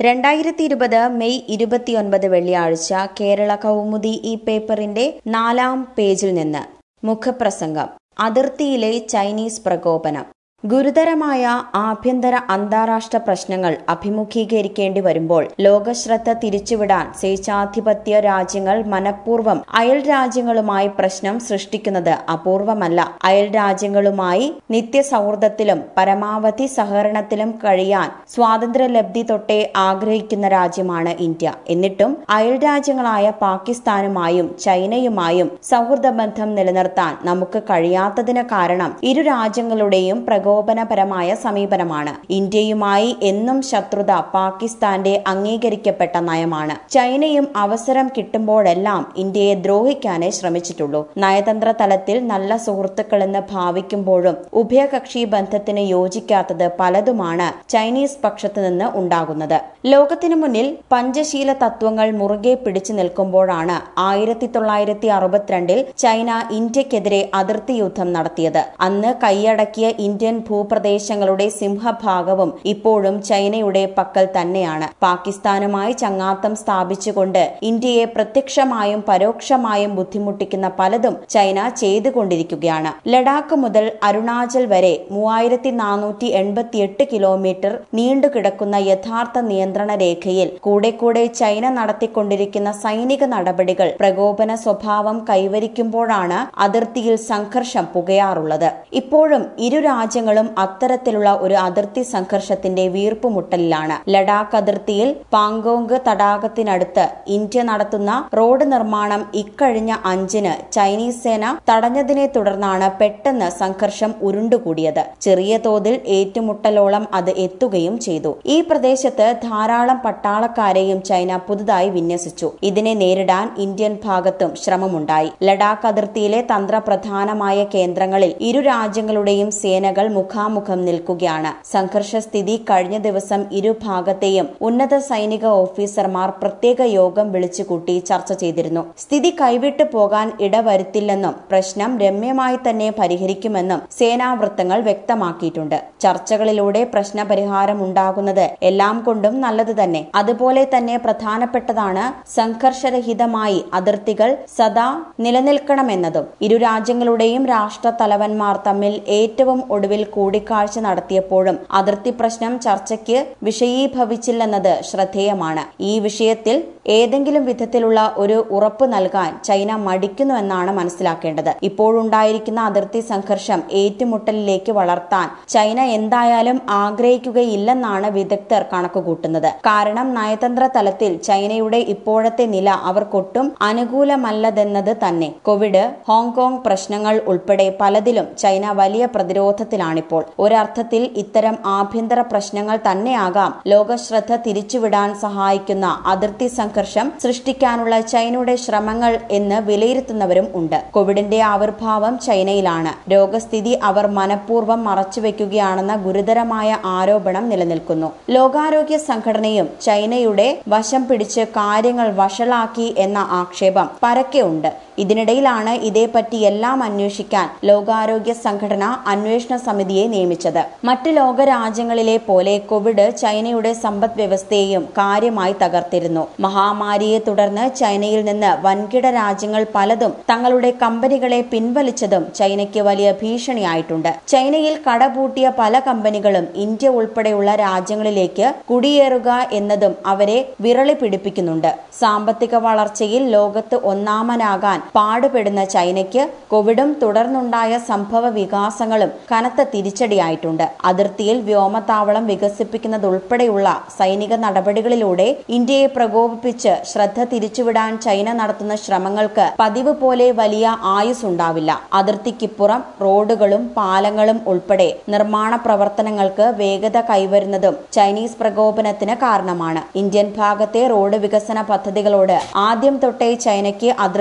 രണ്ടായിരത്തി ഇരുപത് മെയ് ഇരുപത്തിയൊൻപത് വെള്ളിയാഴ്ച കേരള കൗമുദി ഈ പേപ്പറിന്റെ നാലാം പേജിൽ നിന്ന് മുഖപ്രസംഗം അതിർത്തിയിലെ ചൈനീസ് പ്രകോപനം ഗുരുതരമായ ആഭ്യന്തര അന്താരാഷ്ട്ര പ്രശ്നങ്ങൾ അഭിമുഖീകരിക്കേണ്ടി വരുമ്പോൾ ലോകശ്രദ്ധ തിരിച്ചുവിടാൻ സ്വേച്ഛാധിപത്യ രാജ്യങ്ങൾ മനഃപൂർവ്വം അയൽ രാജ്യങ്ങളുമായി പ്രശ്നം സൃഷ്ടിക്കുന്നത് അപൂർവമല്ല അയൽ രാജ്യങ്ങളുമായി നിത്യസൗഹൃദത്തിലും പരമാവധി സഹകരണത്തിലും കഴിയാൻ സ്വാതന്ത്ര്യലബ്ധി തൊട്ടേ ആഗ്രഹിക്കുന്ന രാജ്യമാണ് ഇന്ത്യ എന്നിട്ടും അയൽ രാജ്യങ്ങളായ പാകിസ്ഥാനുമായും ചൈനയുമായും സൗഹൃദ ബന്ധം നിലനിർത്താൻ നമുക്ക് കഴിയാത്തതിന് കാരണം ഇരു രാജ്യങ്ങളുടെയും പ്രകോപനപരമായ സമീപനമാണ് ഇന്ത്യയുമായി എന്നും ശത്രുത പാകിസ്ഥാന്റെ അംഗീകരിക്കപ്പെട്ട നയമാണ് ചൈനയും അവസരം കിട്ടുമ്പോഴെല്ലാം ഇന്ത്യയെ ദ്രോഹിക്കാനേ ശ്രമിച്ചിട്ടുള്ളൂ നയതന്ത്ര തലത്തിൽ നല്ല സുഹൃത്തുക്കളെന്ന് ഭാവിക്കുമ്പോഴും ഉഭയകക്ഷി ബന്ധത്തിന് യോജിക്കാത്തത് പലതുമാണ് ചൈനീസ് പക്ഷത്തു നിന്ന് ഉണ്ടാകുന്നത് ലോകത്തിനു മുന്നിൽ പഞ്ചശീല തത്വങ്ങൾ മുറുകെ പിടിച്ചു നിൽക്കുമ്പോഴാണ് ആയിരത്തി തൊള്ളായിരത്തി അറുപത്തിരണ്ടിൽ ചൈന ഇന്ത്യക്കെതിരെ അതിർത്തി യുദ്ധം നടത്തിയത് അന്ന് കൈയടക്കിയ ഇന്ത്യൻ ഭൂപ്രദേശങ്ങളുടെ സിംഹഭാഗവും ഇപ്പോഴും ചൈനയുടെ പക്കൽ തന്നെയാണ് പാകിസ്ഥാനുമായി ചങ്ങാത്തം സ്ഥാപിച്ചുകൊണ്ട് ഇന്ത്യയെ പ്രത്യക്ഷമായും പരോക്ഷമായും ബുദ്ധിമുട്ടിക്കുന്ന പലതും ചൈന ചെയ്തുകൊണ്ടിരിക്കുകയാണ് ലഡാക്ക് മുതൽ അരുണാചൽ വരെ മൂവായിരത്തി നാനൂറ്റി എൺപത്തിയെട്ട് കിലോമീറ്റർ നീണ്ടുകിടക്കുന്ന യഥാർത്ഥ നിയന്ത്രണ രേഖയിൽ കൂടെ കൂടെ ചൈന നടത്തിക്കൊണ്ടിരിക്കുന്ന സൈനിക നടപടികൾ പ്രകോപന സ്വഭാവം കൈവരിക്കുമ്പോഴാണ് അതിർത്തിയിൽ സംഘർഷം പുകയാറുള്ളത് ഇപ്പോഴും ഇരു രാജ്യങ്ങളും അത്തരത്തിലുള്ള ഒരു അതിർത്തി സംഘർഷത്തിന്റെ വീർപ്പുമുട്ടലിലാണ് ലഡാക്ക് അതിർത്തിയിൽ പാങ്കോങ് തടാകത്തിനടുത്ത് ഇന്ത്യ നടത്തുന്ന റോഡ് നിർമ്മാണം ഇക്കഴിഞ്ഞ അഞ്ചിന് ചൈനീസ് സേന തടഞ്ഞതിനെ തുടർന്നാണ് പെട്ടെന്ന് സംഘർഷം ഉരുണ്ടുകൂടിയത് ചെറിയ തോതിൽ ഏറ്റുമുട്ടലോളം അത് എത്തുകയും ചെയ്തു ഈ പ്രദേശത്ത് ധാരാളം പട്ടാളക്കാരെയും ചൈന പുതുതായി വിന്യസിച്ചു ഇതിനെ നേരിടാൻ ഇന്ത്യൻ ഭാഗത്തും ശ്രമമുണ്ടായി ലഡാക്ക് അതിർത്തിയിലെ തന്ത്രപ്രധാനമായ കേന്ദ്രങ്ങളിൽ ഇരു രാജ്യങ്ങളുടെയും സേനകൾ മുഖാമുഖം നിൽക്കുകയാണ് സംഘർഷസ്ഥിതി കഴിഞ്ഞ ദിവസം ഇരുഭാഗത്തെയും ഉന്നത സൈനിക ഓഫീസർമാർ പ്രത്യേക യോഗം വിളിച്ചുകൂട്ടി ചർച്ച ചെയ്തിരുന്നു സ്ഥിതി കൈവിട്ടു പോകാൻ ഇടവരുത്തില്ലെന്നും പ്രശ്നം രമ്യമായി തന്നെ പരിഹരിക്കുമെന്നും സേനാവൃത്തങ്ങൾ വ്യക്തമാക്കിയിട്ടുണ്ട് ചർച്ചകളിലൂടെ പ്രശ്നപരിഹാരം ഉണ്ടാകുന്നത് എല്ലാം കൊണ്ടും നല്ലത് തന്നെ അതുപോലെ തന്നെ പ്രധാനപ്പെട്ടതാണ് സംഘർഷരഹിതമായി അതിർത്തികൾ സദാ നിലനിൽക്കണമെന്നതും ഇരു രാജ്യങ്ങളുടെയും രാഷ്ട്ര തലവന്മാർ തമ്മിൽ ഏറ്റവും ഒടുവിൽ കൂടിക്കാഴ്ച നടത്തിയപ്പോഴും അതിർത്തി പ്രശ്നം ചർച്ചയ്ക്ക് വിഷയീഭവിച്ചില്ലെന്നത് ശ്രദ്ധേയമാണ് ഈ വിഷയത്തിൽ ഏതെങ്കിലും വിധത്തിലുള്ള ഒരു ഉറപ്പ് നൽകാൻ ചൈന മടിക്കുന്നുവെന്നാണ് മനസ്സിലാക്കേണ്ടത് ഇപ്പോഴുണ്ടായിരിക്കുന്ന അതിർത്തി സംഘർഷം ഏറ്റുമുട്ടലിലേക്ക് വളർത്താൻ ചൈന എന്തായാലും ആഗ്രഹിക്കുകയില്ലെന്നാണ് വിദഗ്ധർ കണക്കുകൂട്ടുന്നത് കാരണം നയതന്ത്ര തലത്തിൽ ചൈനയുടെ ഇപ്പോഴത്തെ നില അവർക്കൊട്ടും അനുകൂലമല്ലതെന്നത് തന്നെ കോവിഡ് ഹോങ്കോങ് പ്രശ്നങ്ങൾ ഉൾപ്പെടെ പലതിലും ചൈന വലിയ പ്രതിരോധത്തിലാണിപ്പോൾ ഒരർത്ഥത്തിൽ ഇത്തരം ആഭ്യന്തര പ്രശ്നങ്ങൾ തന്നെയാകാം ലോകശ്രദ്ധ തിരിച്ചുവിടാൻ സഹായിക്കുന്ന അതിർത്തി സംഘർഷം സൃഷ്ടിക്കാനുള്ള ചൈനയുടെ ശ്രമങ്ങൾ എന്ന് വിലയിരുത്തുന്നവരും ഉണ്ട് കോവിഡിന്റെ ആവിർഭാവം ചൈനയിലാണ് രോഗസ്ഥിതി അവർ മനഃപൂർവ്വം മറച്ചുവെക്കുകയാണെന്ന ഗുരുതരമായ ആരോപണം നിലനിൽക്കുന്നു ലോകാരോഗ്യ സംഘടനയും ചൈനയുടെ വശം പിടിച്ച് കാര്യങ്ങൾ വഷളാക്കി എന്ന ആക്ഷേപം പരക്കെ ഉണ്ട് ഇതിനിടയിലാണ് ഇതേപ്പറ്റി എല്ലാം അന്വേഷിക്കാൻ ലോകാരോഗ്യ സംഘടന അന്വേഷണ സമിതിയെ നിയമിച്ചത് മറ്റ് ലോകരാജ്യങ്ങളിലെ പോലെ കോവിഡ് ചൈനയുടെ സമ്പദ് വ്യവസ്ഥയെയും കാര്യമായി തകർത്തിരുന്നു മഹാമാരിയെ തുടർന്ന് ചൈനയിൽ നിന്ന് വൻകിട രാജ്യങ്ങൾ പലതും തങ്ങളുടെ കമ്പനികളെ പിൻവലിച്ചതും ചൈനയ്ക്ക് വലിയ ഭീഷണിയായിട്ടുണ്ട് ചൈനയിൽ കടപൂട്ടിയ പല കമ്പനികളും ഇന്ത്യ ഉൾപ്പെടെയുള്ള രാജ്യങ്ങളിലേക്ക് കുടിയേറുക എന്നതും അവരെ വിരളി പിടിപ്പിക്കുന്നുണ്ട് സാമ്പത്തിക വളർച്ചയിൽ ലോകത്ത് ഒന്നാമനാകാൻ പാടുപെടുന്ന ചൈനയ്ക്ക് കോവിഡും തുടർന്നുണ്ടായ സംഭവ വികാസങ്ങളും കനത്ത തിരിച്ചടിയായിട്ടുണ്ട് അതിർത്തിയിൽ വ്യോമതാവളം വികസിപ്പിക്കുന്നതുൾപ്പെടെയുള്ള സൈനിക നടപടികളിലൂടെ ഇന്ത്യയെ പ്രകോപിപ്പിച്ച് ശ്രദ്ധ തിരിച്ചുവിടാൻ ചൈന നടത്തുന്ന ശ്രമങ്ങൾക്ക് പതിവ് പോലെ വലിയ ആയുസ്സുണ്ടാവില്ല അതിർത്തിക്കിപ്പുറം റോഡുകളും പാലങ്ങളും ഉൾപ്പെടെ നിർമ്മാണ പ്രവർത്തനങ്ങൾക്ക് വേഗത കൈവരുന്നതും ചൈനീസ് പ്രകോപനത്തിന് കാരണമാണ് ഇന്ത്യൻ ഭാഗത്തെ റോഡ് വികസന പദ്ധതികളോട് ആദ്യം തൊട്ടേ ചൈനയ്ക്ക് അതൃപ്തി ഉള്ളതാണ്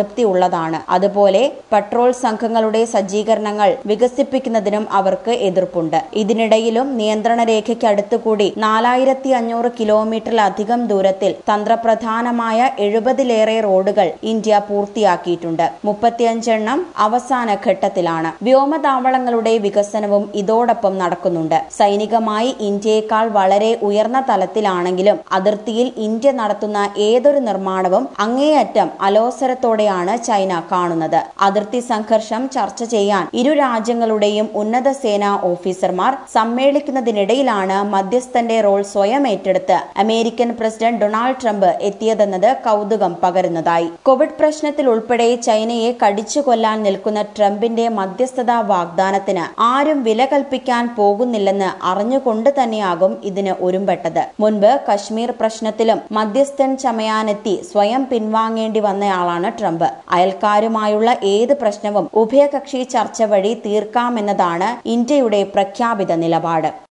ഉള്ളതാണ് അതുപോലെ പട്രോൾ സംഘങ്ങളുടെ സജ്ജീകരണങ്ങൾ വികസിപ്പിക്കുന്നതിനും അവർക്ക് എതിർപ്പുണ്ട് ഇതിനിടയിലും നിയന്ത്രണ രേഖയ്ക്ക് അടുത്തുകൂടി നാലായിരത്തി അഞ്ഞൂറ് കിലോമീറ്ററിലധികം ദൂരത്തിൽ തന്ത്രപ്രധാനമായ എഴുപതിലേറെ റോഡുകൾ ഇന്ത്യ പൂർത്തിയാക്കിയിട്ടുണ്ട് മുപ്പത്തിയഞ്ചെണ്ണം അവസാന ഘട്ടത്തിലാണ് വ്യോമതാവളങ്ങളുടെ വികസനവും ഇതോടൊപ്പം നടക്കുന്നുണ്ട് സൈനികമായി ഇന്ത്യയേക്കാൾ വളരെ ഉയർന്ന തലത്തിലാണെങ്കിലും അതിർത്തിയിൽ ഇന്ത്യ നടത്തുന്ന ഏതൊരു നിർമ്മാണവും അങ്ങേയറ്റം അലോസരത്തോടെയാണ് ചൈന കാണുന്നത് അതിർത്തി സംഘർഷം ചർച്ച ചെയ്യാൻ ഇരു രാജ്യങ്ങളുടെയും ഉന്നത സേനാ ഓഫീസർമാർ സമ്മേളിക്കുന്നതിനിടയിലാണ് മധ്യസ്ഥന്റെ റോൾ സ്വയം ഏറ്റെടുത്ത് അമേരിക്കൻ പ്രസിഡന്റ് ഡൊണാൾഡ് ട്രംപ് എത്തിയതെന്നത് കൗതുകം പകരുന്നതായി കോവിഡ് പ്രശ്നത്തിൽ ഉൾപ്പെടെ ചൈനയെ കടിച്ചു കൊല്ലാൻ നിൽക്കുന്ന ട്രംപിന്റെ മധ്യസ്ഥതാ വാഗ്ദാനത്തിന് ആരും വില കൽപ്പിക്കാൻ പോകുന്നില്ലെന്ന് അറിഞ്ഞുകൊണ്ട് തന്നെയാകും ഇതിന് ഒരുമ്പെട്ടത് മുൻപ് കശ്മീർ പ്രശ്നത്തിലും മധ്യസ്ഥൻ ചമയാനെത്തി സ്വയം പിൻവാങ്ങേണ്ടി വന്നയാളാണ് ട്രംപ് അയൽക്കാരുമായുള്ള ഏത് പ്രശ്നവും ഉഭയകക്ഷി ചർച്ച വഴി തീർക്കാമെന്നതാണ് ഇന്ത്യയുടെ പ്രഖ്യാപിത നിലപാട്